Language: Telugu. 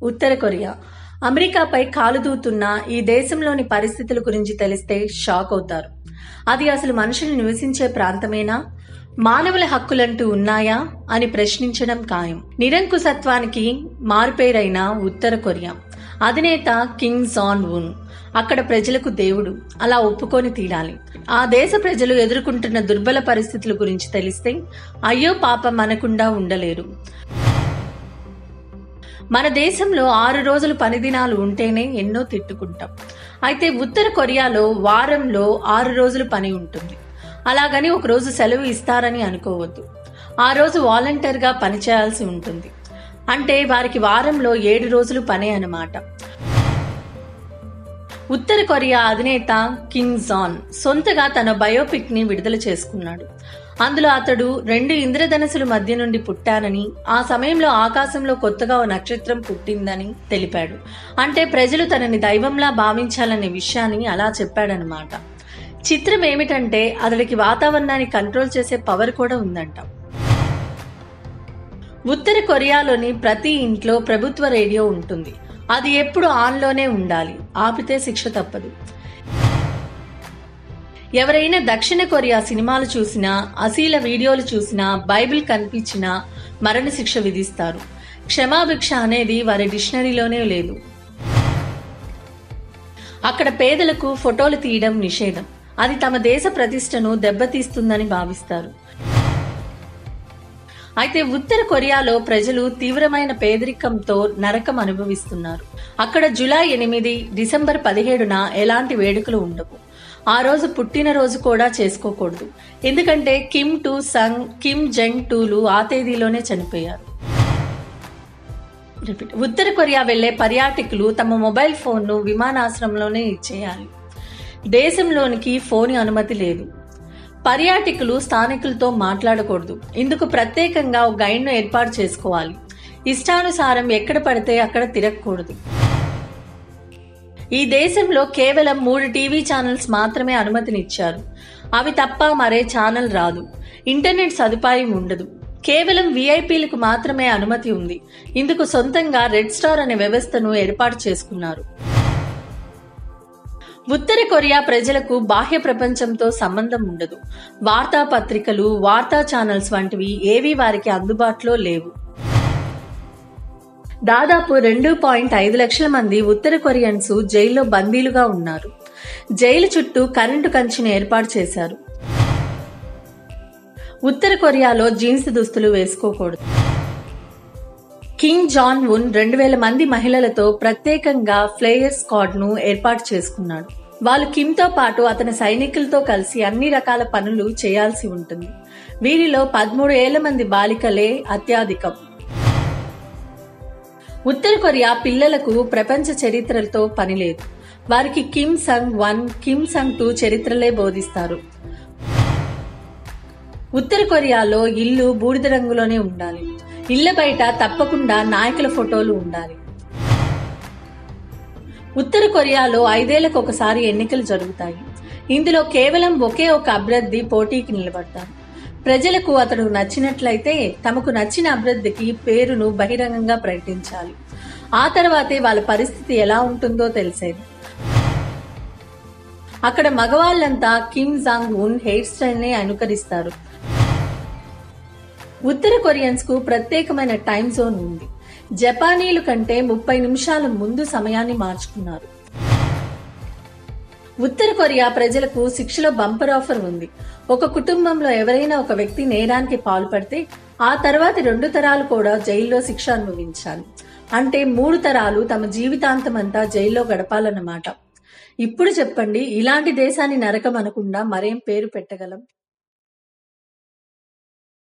ఉత్తర కొరియా అమెరికాపై కాలుదూతున్న ఈ దేశంలోని పరిస్థితుల గురించి తెలిస్తే షాక్ అవుతారు అది అసలు మనుషులు నివసించే ప్రాంతమేనా మానవుల హక్కులంటూ ఉన్నాయా అని ప్రశ్నించడం ఖాయం నిరంకుశత్వానికి మారుపేరైన ఉత్తర కొరియా అధినేత కింగ్ జాన్ ఉన్ అక్కడ ప్రజలకు దేవుడు అలా ఒప్పుకొని తీరాలి ఆ దేశ ప్రజలు ఎదుర్కొంటున్న దుర్బల పరిస్థితుల గురించి తెలిస్తే అయ్యో పాపం అనకుండా ఉండలేరు మన దేశంలో ఆరు రోజులు పని దినాలు ఉంటేనే ఎన్నో తిట్టుకుంటాం అయితే ఉత్తర కొరియాలో వారంలో ఆరు రోజులు పని ఉంటుంది అలాగని ఒక రోజు సెలవు ఇస్తారని అనుకోవద్దు ఆ రోజు వాలంటీర్గా పనిచేయాల్సి ఉంటుంది అంటే వారికి వారంలో ఏడు రోజులు పనే అన్నమాట ఉత్తర కొరియా అధినేత కింగ్ జాన్ సొంతగా తన బయోపిక్ ని విడుదల చేసుకున్నాడు అందులో అతడు రెండు ఇంద్రధనసుల మధ్య నుండి పుట్టానని ఆ సమయంలో ఆకాశంలో కొత్తగా ఓ నక్షత్రం పుట్టిందని తెలిపాడు అంటే ప్రజలు తనని దైవంలా భావించాలనే విషయాన్ని అలా చెప్పాడనమాట చిత్రం ఏమిటంటే అతడికి వాతావరణాన్ని కంట్రోల్ చేసే పవర్ కూడా ఉందంట ఉత్తర కొరియాలోని ప్రతి ఇంట్లో ప్రభుత్వ రేడియో ఉంటుంది అది ఎప్పుడు ఆన్లోనే ఉండాలి ఆపితే శిక్ష తప్పదు ఎవరైనా దక్షిణ కొరియా సినిమాలు చూసినా అశీల వీడియోలు చూసినా బైబిల్ కనిపించినా మరణశిక్ష విధిస్తారు క్షమాభిక్ష అనేది వారి డిక్షనరీలోనే లేదు అక్కడ పేదలకు ఫోటోలు తీయడం నిషేధం అది తమ దేశ ప్రతిష్టను దెబ్బతీస్తుందని భావిస్తారు అయితే ఉత్తర కొరియాలో ప్రజలు తీవ్రమైన పేదరికంతో నరకం అనుభవిస్తున్నారు అక్కడ జూలై ఎనిమిది డిసెంబర్ పదిహేడున ఎలాంటి వేడుకలు ఉండవు ఆ రోజు పుట్టినరోజు కూడా చేసుకోకూడదు ఎందుకంటే Kim Il Sung Kim Jong టూలు ఆ తేదీలోనే చనిపోయారు రిపీట్ ఉత్తర కొరియా వెళ్లే పర్యాటకులు తమ మొబైల్ ఫోన్ను విమానాశ్రయంలోనే ఇచ్చేయాలి దేశంలోనికి ఫోన్ అనుమతి లేదు పర్యాటకులు స్థానికులతో మాట్లాడకూడదు ఇందుకు ప్రత్యేకంగా ఒక గైడ్ను ఏర్పాటు చేసుకోవాలి ఇష్టానుసారం ఎక్కడ పడితే అక్కడ తిరగకూడదు ఈ దేశంలో కేవలం మూడు టీవీ ఛానల్స్ మాత్రమే అనుమతినిచ్చారు అవి తప్ప మరే ఛానల్ రాదు ఇంటర్నెట్ సదుపాయం ఉండదు కేవలం వీఐపీలకు మాత్రమే అనుమతి ఉంది ఇందుకు సొంతంగా రెడ్ స్టార్ అనే వ్యవస్థను ఏర్పాటు చేసుకున్నారు ఉత్తర కొరియా ప్రజలకు బాహ్య ప్రపంచంతో సంబంధం ఉండదు వార్తాపత్రికలు వార్తా ఛానల్స్ వంటివి ఏవీ వారికి అందుబాటులో లేవు దాదాపు రెండు పాయింట్ ఐదు లక్షల మంది ఉత్తర కొరియన్స్ జైల్లో బందీలుగా ఉన్నారు జైలు చుట్టూ కరెంటు కంచెను ఏర్పాటు చేశారు ఉత్తర కొరియాలో జీన్స్ దుస్తులు వేసుకోకూడదు కింగ్ జాన్ ఉన్ రెండు వేల మంది మహిళలతో ప్రత్యేకంగా ఫ్లేయర్ స్క్వాడ్ ను ఏర్పాటు చేసుకున్నాడు వాళ్ళు కిమ్ తో పాటు అతని సైనికులతో కలిసి అన్ని రకాల పనులు చేయాల్సి ఉంటుంది వీరిలో పదమూడు ఏళ్ల మంది బాలికలే అత్యధికం ఉత్తర కొరియా పిల్లలకు ప్రపంచ చరిత్రలతో పని లేదు వారికి Kim Sung one Kim Sung two చరిత్రలే బోధిస్తారు ఉత్తర కొరియాలో ఇల్లు బూడిద రంగులోనే ఉండాలి ఇళ్ల బయట తప్పకుండా నాయకుల ఫోటోలు ఉండాలి ఉత్తర కొరియాలో ఐదేళ్లకు ఒకసారి ఎన్నికలు జరుగుతాయి ఇందులో కేవలం ఒకే ఒక అభ్యర్థి పోటీకి నిలబడతారు ప్రజలకు అతడు నచ్చినట్లయితే తమకు నచ్చిన అభ్యర్థికి పేరును బహిరంగంగా ప్రకటించాలి ఆ తర్వాతే వాళ్ళ పరిస్థితి ఎలా ఉంటుందో తెలిసేది అక్కడ మగవాళ్ళంతా Kim Jong Un hairstyle నే అనుకరిస్తారు ఉత్తర కొరియన్స్ కు ప్రత్యేకమైన టైం జోన్ ఉంది జపానీలు కంటే ముప్పై నిమిషాల ముందు సమయాన్ని మార్చుకున్నారు ఉత్తర కొరియా ప్రజలకు శిక్షలో బంపర్ ఆఫర్ ఉంది ఒక కుటుంబంలో ఎవరైనా ఒక వ్యక్తి నేరానికి పాల్పడితే ఆ తర్వాత రెండు తరాలు కూడా జైల్లో శిక్ష అనుభవించాలి అంటే మూడు తరాలు తమ జీవితాంతం అంతా జైల్లో గడపాలన్నమాట ఇప్పుడు చెప్పండి ఇలాంటి దేశాన్ని నరకం అనకుండా మరేం పేరు పెట్టగలం